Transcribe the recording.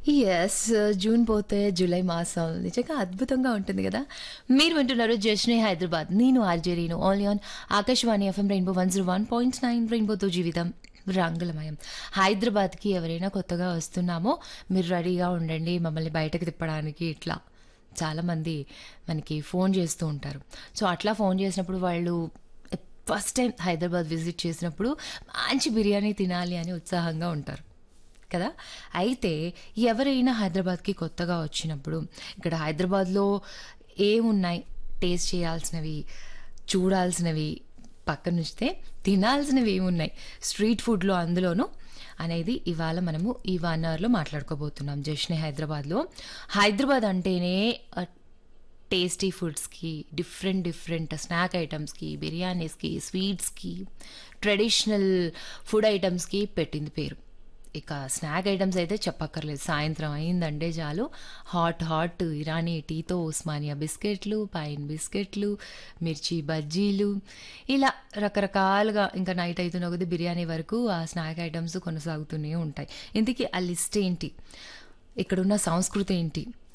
yes June పోతే July మాసం నిజంగా అద్భుతంగా ఉంటుంది కదా మీరు వింటున్నారు జష్నే హైదరాబాద్ నేను RJ Reenu only on Akashvani FM rainbow one zero one point nine రెయిన్బోతో జీవితం రంగులమయం హైదరాబాద్కి ఎవరైనా కొత్తగా వస్తున్నామో మీరు రెడీగా ఉండండి మమ్మల్ని బయటకు తిప్పడానికి ఇట్లా చాలామంది మనకి ఫోన్ చేస్తూ ఉంటారు సో అట్లా ఫోన్ చేసినప్పుడు వాళ్ళు ఫస్ట్ టైం హైదరాబాద్ విజిట్ చేసినప్పుడు మంచి బిర్యానీ తినాలి అని ఉత్సాహంగా ఉంటారు కదా అయితే ఎవరైనా హైదరాబాద్కి కొత్తగా వచ్చినప్పుడు ఇక్కడ హైదరాబాద్లో ఏమున్నాయి టేస్ట్ చేయాల్సినవి చూడాల్సినవి పక్కన ఉంచితే తినాల్సినవి ఏమున్నాయి స్ట్రీట్ ఫుడ్లో అందులోనూ అనేది ఇవాళ మనము ఈ వన్ అవర్లో మాట్లాడుకోబోతున్నాం జష్నే హైదరాబాద్లో హైదరాబాద్ అంటేనే ఆ, టేస్టీ ఫుడ్స్కి డిఫరెంట్ డిఫరెంట్ స్నాక్ ఐటమ్స్కి బిర్యానీస్కి స్వీట్స్కి ట్రెడిషనల్ ఫుడ్ ఐటమ్స్కి పెట్టింది పేరు ఇక స్నాక్ ఐటమ్స్ అయితే చెప్పక్కర్లేదు సాయంత్రం అయిందంటే చాలు హాట్ హాట్ ఇరానీ టీతో ఉస్మానియా బిస్కెట్లు పైన్ బిస్కెట్లు మిర్చి బజ్జీలు ఇలా రకరకాలుగా ఇంకా నైట్ అవుతున్న కొద్ది బిర్యానీ వరకు ఆ స్నాక్ ఐటమ్స్ కొనసాగుతూనే ఉంటాయి ఇంతకీ ఆ లిస్ట్ ఏంటి ఇక్కడున్న సంస్కృతి ఏంటి